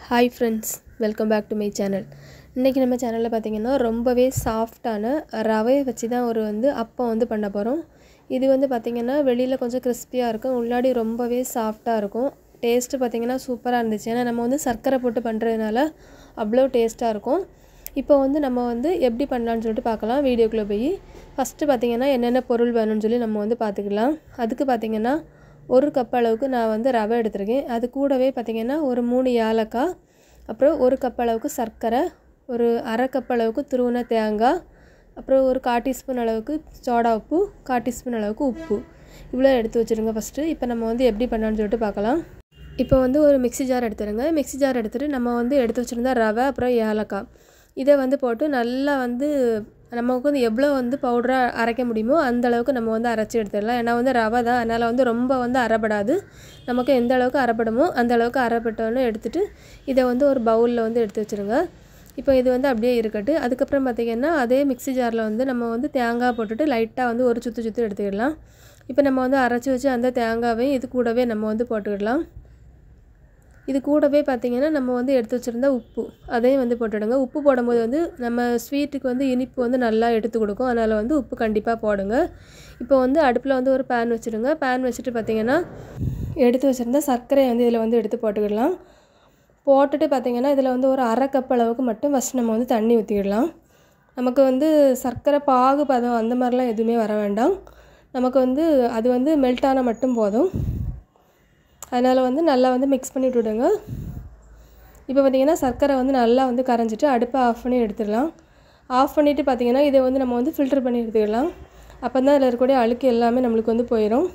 hi friends welcome back to my channel இன்றைக்கி நம்ம சேனலில் பார்த்திங்கன்னா ரொம்பவே சாஃப்டான ரவையை வச்சு தான் ஒரு வந்து அப்பம் வந்து பண்ண போகிறோம் இது வந்து பார்த்திங்கன்னா வெளியில் கொஞ்சம் கிறிஸ்பியாக இருக்கும் உள்ளாடி ரொம்பவே சாஃப்டாக இருக்கும் டேஸ்ட்டு பார்த்திங்கன்னா சூப்பராக இருந்துச்சு ஏன்னா நம்ம வந்து சர்க்கரை போட்டு பண்ணுறதுனால அவ்வளோ டேஸ்ட்டாக இருக்கும் இப்போ வந்து நம்ம வந்து எப்படி பண்ணலான்னு சொல்லிட்டு பார்க்கலாம் வீடியோக்குள்ளே போய் ஃபஸ்ட்டு பார்த்திங்கன்னா என்னென்ன பொருள் வேணும்னு சொல்லி நம்ம வந்து பார்த்துக்கலாம் அதுக்கு பார்த்திங்கன்னா ஒரு கப் அளவுக்கு நான் வந்து ரவை எடுத்திருக்கேன் அது கூடவே பார்த்திங்கன்னா ஒரு மூணு ஏலக்காய் அப்புறம் ஒரு கப் அளவுக்கு சர்க்கரை ஒரு அரை கப் அளவுக்கு துருவின தேங்காய் அப்புறம் ஒரு கால் டீஸ்பூன் அளவுக்கு சோடா உப்பு கால் டீஸ்பூன் அளவுக்கு உப்பு இவ்வளோ எடுத்து வச்சுருங்க ஃபஸ்ட்டு இப்போ நம்ம வந்து எப்படி பண்ணலான்னு சொல்லிட்டு பார்க்கலாம் இப்போ வந்து ஒரு மிக்ஸி ஜார் எடுத்துருங்க மிக்ஸி ஜார் எடுத்துகிட்டு நம்ம வந்து எடுத்து வச்சுருந்தா ரவை அப்புறம் ஏலக்காய் இதை வந்து போட்டு நல்லா வந்து நமக்கு வந்து எவ்வளோ வந்து பவுடராக அரைக்க முடியுமோ அந்த அளவுக்கு நம்ம வந்து அரைச்சி எடுத்துடலாம் ஏன்னா வந்து ரவை தான் அதனால் வந்து ரொம்ப வந்து அரைப்படாது நமக்கு எந்த அளவுக்கு அரைப்படுமோ அந்த அளவுக்கு அரைப்பட்டோன்னு எடுத்துகிட்டு இதை வந்து ஒரு பவுலில் வந்து எடுத்து வச்சுருங்க இப்போ இது வந்து அப்படியே இருக்கட்டு அதுக்கப்புறம் பார்த்திங்கன்னா அதே மிக்ஸி ஜாரில் வந்து நம்ம வந்து தேங்காய் போட்டுட்டு லைட்டாக வந்து ஒரு சுற்று சுற்று எடுத்துக்கிடலாம் இப்போ நம்ம வந்து அரைச்சி வச்சு அந்த தேங்காவையும் இது கூடவே நம்ம வந்து போட்டுக்கிடலாம் இது கூடவே பார்த்திங்கன்னா நம்ம வந்து எடுத்து வச்சுருந்த உப்பு அதையும் வந்து போட்டுடுங்க உப்பு போடும்போது வந்து நம்ம ஸ்வீட்டுக்கு வந்து இனிப்பு வந்து நல்லா எடுத்து கொடுக்கும் அதனால் வந்து உப்பு கண்டிப்பாக போடுங்க இப்போ வந்து அடுப்பில் வந்து ஒரு பேன் வச்சுடுங்க பேன் வச்சுட்டு பார்த்திங்கன்னா எடுத்து வச்சுருந்த சர்க்கரையை வந்து இதில் வந்து எடுத்து போட்டுக்கிடலாம் போட்டுட்டு பார்த்திங்கன்னா இதில் வந்து ஒரு அரை கப் அளவுக்கு மட்டும் ஃபஸ்ட் நம்ம வந்து தண்ணி ஊற்றிக்கிடலாம் நமக்கு வந்து சர்க்கரை பாகு பதம் அந்த மாதிரிலாம் எதுவுமே வர வேண்டாம் நமக்கு வந்து அது வந்து மெல்ட் ஆனால் மட்டும் போதும் அதனால் வந்து நல்லா வந்து மிக்ஸ் பண்ணி விட்டுடுங்க இப்போ பார்த்திங்கன்னா சர்க்கரை வந்து நல்லா வந்து கரைஞ்சிட்டு அடுப்பை ஆஃப் பண்ணி எடுத்துடலாம் ஆஃப் பண்ணிவிட்டு பார்த்திங்கன்னா இதை வந்து நம்ம வந்து ஃபில்டர் பண்ணி எடுத்துக்கலாம் அப்போ தான் அதில் இருக்கக்கூடிய அழுக்கு எல்லாமே நம்மளுக்கு வந்து போயிடும்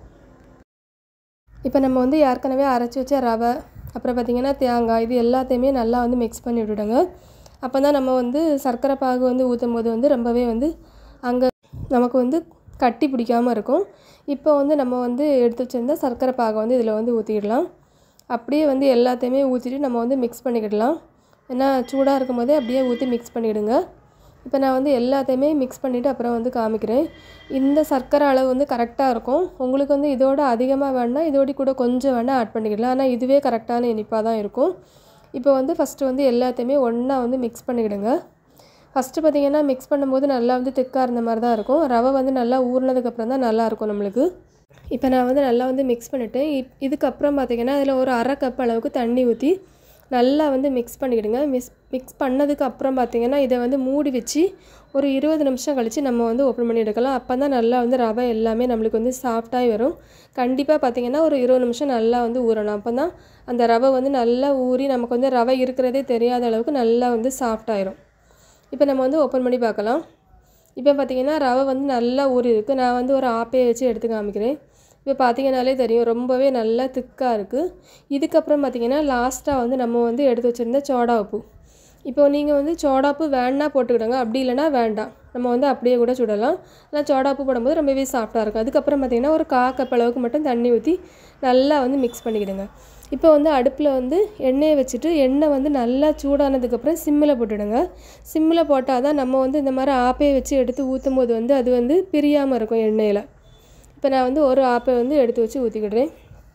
இப்போ நம்ம வந்து ஏற்கனவே அரைச்சி வச்ச ரவை அப்புறம் பார்த்திங்கன்னா தேங்காய் இது எல்லாத்தையுமே நல்லா வந்து மிக்ஸ் பண்ணி விட்டுடுங்க அப்போ தான் நம்ம வந்து சர்க்கரை பாகு வந்து ஊற்றும் போது வந்து ரொம்பவே வந்து அங்கே நமக்கு வந்து கட்டி பிடிக்காமல் இருக்கும் இப்போ வந்து நம்ம வந்து எடுத்து வச்சுருந்தா சர்க்கரை பாகை வந்து இதில் வந்து ஊற்றிடலாம் அப்படியே வந்து எல்லாத்தையுமே ஊற்றிட்டு நம்ம வந்து மிக்ஸ் பண்ணிக்கிடலாம் ஏன்னா சூடாக இருக்கும் போதே அப்படியே ஊற்றி மிக்ஸ் பண்ணிவிடுங்க இப்போ நான் வந்து எல்லாத்தையுமே மிக்ஸ் பண்ணிவிட்டு அப்புறம் வந்து காமிக்கிறேன் இந்த சர்க்கரை அளவு வந்து கரெக்டாக இருக்கும் உங்களுக்கு வந்து இதோட அதிகமாக வேணால் இதோட கூட கொஞ்சம் வேணால் ஆட் பண்ணிக்கிடலாம் ஆனால் இதுவே கரெக்டான இனிப்பாக தான் இருக்கும் இப்போ வந்து ஃபஸ்ட்டு வந்து எல்லாத்தையுமே ஒன்றா வந்து மிக்ஸ் பண்ணிக்கிடுங்க ஃபஸ்ட்டு பார்த்திங்கன்னா மிக்ஸ் பண்ணும்போது நல்லா வந்து திக்காக இருந்த மாதிரி தான் இருக்கும் ரவை வந்து நல்லா ஊறினதுக்கப்புறம் தான் நல்லாயிருக்கும் நம்மளுக்கு இப்போ நான் வந்து நல்லா வந்து மிக்ஸ் பண்ணிவிட்டேன் இப் இதுக்கப்புறம் பார்த்திங்கன்னா அதில் ஒரு அரை கப் அளவுக்கு தண்ணி ஊற்றி நல்லா வந்து மிக்ஸ் பண்ணிக்கிடுங்க மிக்ஸ் மிக்ஸ் பண்ணதுக்கு அப்புறம் பார்த்திங்கன்னா இதை வந்து மூடி வச்சு ஒரு இருபது நிமிஷம் கழித்து நம்ம வந்து ஓப்பன் பண்ணி எடுக்கலாம் அப்போ தான் நல்லா வந்து ரவை எல்லாமே நம்மளுக்கு வந்து சாஃப்டாகி வரும் கண்டிப்பாக பார்த்திங்கன்னா ஒரு இருபது நிமிஷம் நல்லா வந்து ஊறணும் அப்போ தான் அந்த ரவை வந்து நல்லா ஊறி நமக்கு வந்து ரவை இருக்கிறதே தெரியாத அளவுக்கு நல்லா வந்து சாஃப்டாயிரும் இப்போ நம்ம வந்து ஓப்பன் பண்ணி பார்க்கலாம் இப்போ பார்த்திங்கன்னா ரவை வந்து நல்லா ஊறி இருக்குது நான் வந்து ஒரு ஆப்பையை வச்சு எடுத்து காமிக்கிறேன் இப்போ பார்த்திங்கனாலே தெரியும் ரொம்பவே நல்லா திக்காக இருக்குது இதுக்கப்புறம் பார்த்திங்கன்னா லாஸ்ட்டாக வந்து நம்ம வந்து எடுத்து வச்சுருந்த சோடா உப்பு இப்போ நீங்கள் வந்து சோடாப்பு வேணா போட்டுக்கிடுங்க அப்படி இல்லைனா வேண்டாம் நம்ம வந்து அப்படியே கூட சுடலாம் ஆனால் சோடாப்பு போடும்போது ரொம்பவே சாஃப்டாக இருக்கும் அதுக்கப்புறம் பார்த்திங்கன்னா ஒரு கா கப் அளவுக்கு மட்டும் தண்ணி ஊற்றி நல்லா வந்து மிக்ஸ் பண்ணிக்கிடுங்க இப்போ வந்து அடுப்பில் வந்து எண்ணெயை வச்சுட்டு எண்ணெய் வந்து நல்லா சூடானதுக்கப்புறம் சிம்மில் போட்டுடுங்க சிம்மில் போட்டால் தான் நம்ம வந்து இந்த மாதிரி ஆப்பையை வச்சு எடுத்து ஊற்றும் போது வந்து அது வந்து பிரியாமல் இருக்கும் எண்ணெயில் இப்போ நான் வந்து ஒரு ஆப்பை வந்து எடுத்து வச்சு ஊற்றிக்கிடுறேன்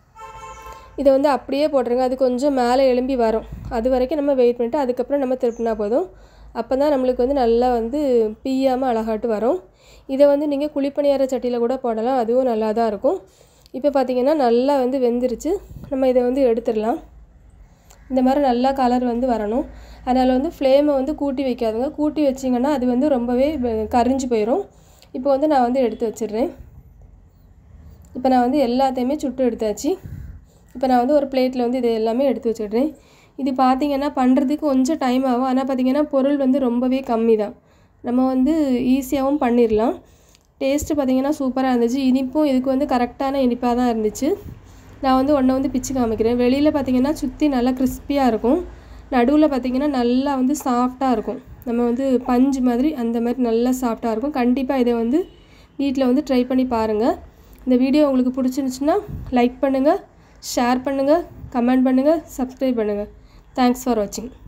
இதை வந்து அப்படியே போட்டுருங்க அது கொஞ்சம் மேலே எழும்பி வரும் அது வரைக்கும் நம்ம வெயிட் பண்ணிவிட்டு அதுக்கப்புறம் நம்ம திருப்பினா போதும் அப்போ தான் நம்மளுக்கு வந்து நல்லா வந்து பீயாமல் அழகாட்டு வரும் இதை வந்து நீங்கள் குழிப்பணியார சட்டியில் கூட போடலாம் அதுவும் நல்லா தான் இருக்கும் இப்போ பார்த்திங்கன்னா நல்லா வந்து வெந்துருச்சு நம்ம இதை வந்து எடுத்துடலாம் இந்த மாதிரி நல்லா கலர் வந்து வரணும் அதனால் வந்து ஃப்ளேமை வந்து கூட்டி வைக்காதுங்க கூட்டி வச்சிங்கன்னா அது வந்து ரொம்பவே கரிஞ்சு போயிடும் இப்போ வந்து நான் வந்து எடுத்து வச்சிடுறேன் இப்போ நான் வந்து எல்லாத்தையுமே சுட்டு எடுத்தாச்சு இப்போ நான் வந்து ஒரு பிளேட்டில் வந்து இது எல்லாமே எடுத்து வச்சிடுறேன் இது பார்த்திங்கன்னா பண்ணுறதுக்கு கொஞ்சம் டைம் ஆகும் ஆனால் பார்த்திங்கன்னா பொருள் வந்து ரொம்பவே கம்மி தான் நம்ம வந்து ஈஸியாகவும் பண்ணிடலாம் டேஸ்ட்டு பார்த்திங்கன்னா சூப்பராக இருந்துச்சு இனிப்பும் இதுக்கு வந்து கரெக்டான இனிப்பாக தான் இருந்துச்சு நான் வந்து ஒன்றை வந்து பிச்சு காமிக்கிறேன் வெளியில் பார்த்திங்கன்னா சுற்றி நல்லா கிறிஸ்பியாக இருக்கும் நடுவில் பார்த்திங்கன்னா நல்லா வந்து சாஃப்டாக இருக்கும் நம்ம வந்து பஞ்சு மாதிரி அந்த மாதிரி நல்லா சாஃப்டாக இருக்கும் கண்டிப்பாக இதை வந்து வீட்டில் வந்து ட்ரை பண்ணி பாருங்கள் இந்த வீடியோ உங்களுக்கு பிடிச்சிருந்துச்சுன்னா லைக் பண்ணுங்கள் ஷேர் பண்ணுங்கள் கமெண்ட் பண்ணுங்கள் சப்ஸ்கிரைப் பண்ணுங்கள் தேங்க்ஸ் ஃபார் வாட்சிங்